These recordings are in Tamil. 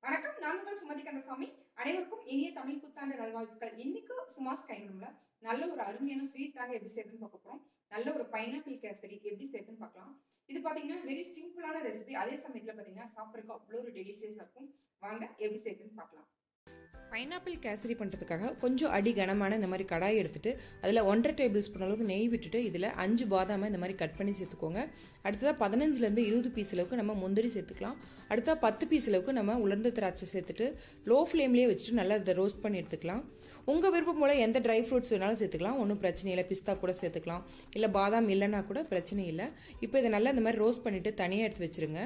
வணக்கம் நான் உங்கள் சுமதி கந்தசாமி அனைவருக்கும் இனிய தமிழ் புத்தாண்டு நல்வாழ்த்துக்கள் இன்னைக்கு சுமாஸ் கைகுடம்ல நல்ல ஒரு அருமையான ஸ்வீட் தாங்க எப்படி செய்யறதுன்னு பார்க்க போறோம் நல்ல ஒரு பைனாப்பிள் கேசரி எப்படி செய்யறதுன்னு பார்க்கலாம் இது பாத்தீங்கன்னா வெரி சிம்பிளான ரெசிபி அதே சமயத்துல பாத்தீங்கன்னா சாப்பிட்றதுக்கு அவ்வளோ ஒரு டெலிசியஸா இருக்கும் வாங்க எப்படி செய்யறதுன்னு பார்க்கலாம் பைனாப்பிள் கேசரி பண்ணுறதுக்காக கொஞ்சம் அடி கனமான இந்த மாதிரி கடாய் எடுத்துட்டு அதில் ஒன்றரை டேபிள் ஸ்பூன் அளவுக்கு நெய் விட்டுட்டு இதில் அஞ்சு பாதாமை இந்த மாதிரி கட் பண்ணி சேர்த்துக்கோங்க அடுத்ததாக பதினஞ்சுலேருந்து இருபது பீஸ் அளவுக்கு நம்ம முந்திரி சேர்த்துக்கலாம் அடுத்ததாக பத்து பீஸ் அளவுக்கு நம்ம உலர்ந்த திராட்சை சேர்த்துட்டு லோ ஃப்ளேம்லேயே வச்சுட்டு நல்லா இதை ரோஸ்ட் பண்ணி எடுத்துக்கலாம் உங்கள் விருப்பம் போல் எந்த ட்ரை ஃப்ரூட்ஸ் வேணாலும் சேர்த்துக்கலாம் ஒன்றும் பிரச்சனை இல்லை பிஸ்தா கூட சேர்த்துக்கலாம் இல்லை பாதாம் இல்லைன்னா கூட பிரச்சனை இல்லை இப்போ இதை நல்லா இந்த மாதிரி ரோஸ்ட் பண்ணிவிட்டு தனியாக எடுத்து வச்சுருங்க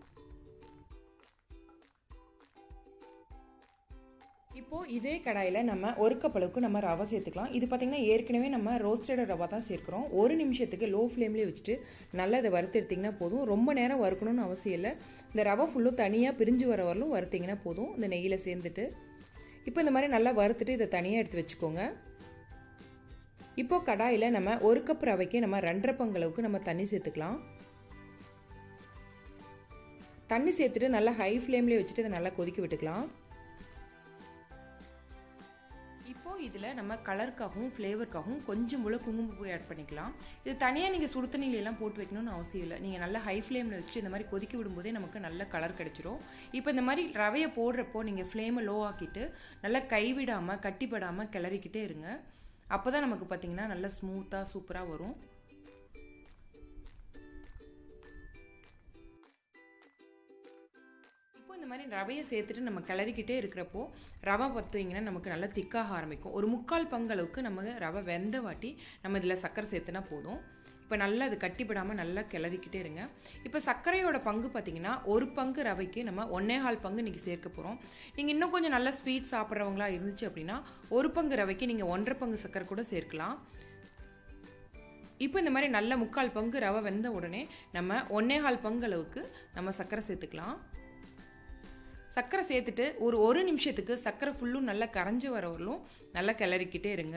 இப்போது இதே கடாயில் நம்ம ஒரு கப் அளவுக்கு நம்ம ரவை சேர்த்துக்கலாம் இது பார்த்திங்கன்னா ஏற்கனவே நம்ம ரோஸ்டட் ரவை தான் சேர்க்குறோம் ஒரு நிமிஷத்துக்கு லோ ஃப்ளேம்லேயே வச்சுட்டு நல்லா இதை வறுத்து எடுத்திங்கன்னா போதும் ரொம்ப நேரம் வறுக்கணும்னு அவசியம் இல்லை இந்த ரவை ஃபுல்லும் தனியாக பிரிஞ்சு வர வரலும் வறுத்திங்கன்னா போதும் இந்த நெய்யில் சேர்ந்துட்டு இப்போ இந்த மாதிரி நல்லா வறுத்துட்டு இதை தனியாக எடுத்து வச்சுக்கோங்க இப்போ கடாயில் நம்ம ஒரு கப் ரவைக்கு நம்ம ரெண்டரை பங்களவுக்கு நம்ம தண்ணி சேர்த்துக்கலாம் தண்ணி சேர்த்துட்டு நல்லா ஹை ஃப்ளேம்லேயே வச்சுட்டு இதை நல்லா கொதிக்க விட்டுக்கலாம் இப்போ இதில் நம்ம கலருக்காகவும் ஃப்ளேவருக்காகவும் கொஞ்சம் போல் குங்குமப்பூ ஆட் பண்ணிக்கலாம் இது தனியாக நீங்கள் சுடு தண்ணியிலலாம் போட்டு வைக்கணும்னு அவசியம் இல்லை நீங்கள் நல்லா ஹை ஃப்ளேமில் வச்சுட்டு இந்த மாதிரி கொதிக்க விடும்போதே நமக்கு நல்ல கலர் கிடச்சிரும் இப்போ இந்த மாதிரி ரவையை போடுறப்போ நீங்கள் ஃப்ளேமை லோ ஆக்கிட்டு நல்லா கைவிடாமல் கட்டிப்படாமல் கிளறிக்கிட்டே இருங்க அப்போ தான் நமக்கு பார்த்தீங்கன்னா நல்லா ஸ்மூத்தாக சூப்பராக வரும் இப்போ இந்த மாதிரி ரவையை சேர்த்துட்டு நம்ம கிளறிக்கிட்டே இருக்கிறப்போ ரவை பார்த்தீங்கன்னா நமக்கு நல்லா திக்காக ஆரம்பிக்கும் ஒரு முக்கால் பங்களவுக்கு நம்ம ரவை வெந்த வாட்டி நம்ம இதில் சர்க்கரை சேர்த்துனா போதும் இப்போ நல்லா அது கட்டிப்படாமல் நல்லா கிளறிக்கிட்டே இருங்க இப்போ சர்க்கரையோட பங்கு பார்த்தீங்கன்னா ஒரு பங்கு ரவைக்கு நம்ம ஒன்னே கால் பங்கு இன்றைக்கி சேர்க்க போகிறோம் நீங்கள் இன்னும் கொஞ்சம் நல்லா ஸ்வீட் சாப்பிட்றவங்களா இருந்துச்சு அப்படின்னா ஒரு பங்கு ரவைக்கு நீங்கள் ஒன்றரை பங்கு சர்க்கரை கூட சேர்க்கலாம் இப்போ இந்த மாதிரி நல்ல முக்கால் பங்கு ரவை வெந்த உடனே நம்ம ஒன்னே கால் பங்கு அளவுக்கு நம்ம சர்க்கரை சேர்த்துக்கலாம் சர்க்கரை சேர்த்துட்டு ஒரு ஒரு நிமிஷத்துக்கு சர்க்கரை ஃபுல்லும் நல்லா கரைஞ்சி வர வரலும் நல்லா கிளறிக்கிட்டே இருங்க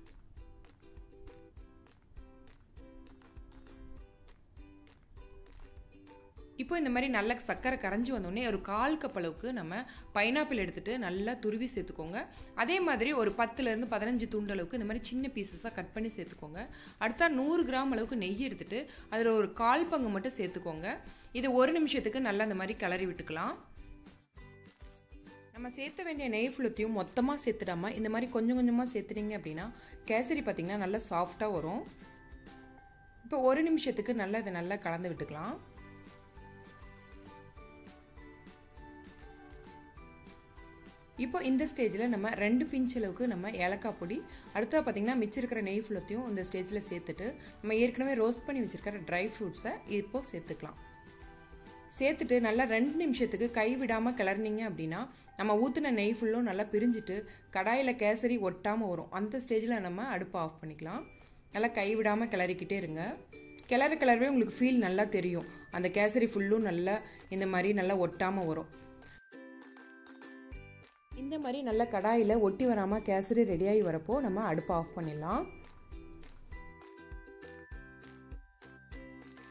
இப்போ இந்த மாதிரி நல்லா சர்க்கரை கரைஞ்சி வந்தோடனே ஒரு கால் கப் அளவுக்கு நம்ம பைனாப்பிள் எடுத்துகிட்டு நல்லா துருவி சேர்த்துக்கோங்க அதே மாதிரி ஒரு பத்துலேருந்து பதினஞ்சு துண்டு அளவுக்கு இந்த மாதிரி சின்ன பீசஸாக கட் பண்ணி சேர்த்துக்கோங்க அடுத்தா நூறு கிராம் அளவுக்கு நெய் எடுத்துகிட்டு அதில் ஒரு கால் பங்கு மட்டும் சேர்த்துக்கோங்க இது ஒரு நிமிஷத்துக்கு நல்லா இந்த மாதிரி கிளறி விட்டுக்கலாம் நம்ம சேர்த்த வேண்டிய நெய் ஃபுல்லத்தையும் மொத்தமாக சேர்த்துடாமல் இந்த மாதிரி கொஞ்சம் கொஞ்சமாக சேர்த்துனீங்க அப்படின்னா கேசரி பார்த்திங்கன்னா நல்லா சாஃப்டாக வரும் இப்போ ஒரு நிமிஷத்துக்கு நல்லா இதை நல்லா கலந்து விட்டுக்கலாம் இப்போ இந்த ஸ்டேஜில் நம்ம ரெண்டு பிஞ்ச் அளவுக்கு நம்ம ஏலக்காய் பொடி அடுத்தது பார்த்திங்கன்னா மிச்சிருக்கிற நெய் ஃபுல்லத்தையும் இந்த ஸ்டேஜில் சேர்த்துட்டு நம்ம ஏற்கனவே ரோஸ்ட் பண்ணி வச்சுருக்கிற ட்ரை ஃப்ரூட்ஸை இப்போ சேர்த்துக்கலாம் சேர்த்துட்டு நல்லா ரெண்டு நிமிஷத்துக்கு கை விடாமல் கிளறினீங்க அப்படின்னா நம்ம ஊற்றின நெய் ஃபுல்லும் நல்லா பிரிஞ்சுட்டு கடாயில் கேசரி ஒட்டாமல் வரும் அந்த ஸ்டேஜில் நம்ம அடுப்பை ஆஃப் பண்ணிக்கலாம் நல்லா கை விடாமல் கிளறிக்கிட்டே இருங்க கிளற கிளறவே உங்களுக்கு ஃபீல் நல்லா தெரியும் அந்த கேசரி ஃபுல்லும் நல்லா இந்த மாதிரி நல்லா ஒட்டாமல் வரும் இந்த மாதிரி நல்ல கடாயில் ஒட்டி வராமல் கேசரி ரெடியாகி வரப்போ நம்ம அடுப்பை ஆஃப் பண்ணிடலாம்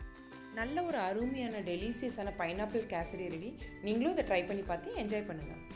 நல்ல ஒரு அருமையான டெலிசியஸான பைனாப்பிள் கேசரி ரெடி நீங்களும் இதை ட்ரை பண்ணி பார்த்து என்ஜாய் பண்ணுங்கள்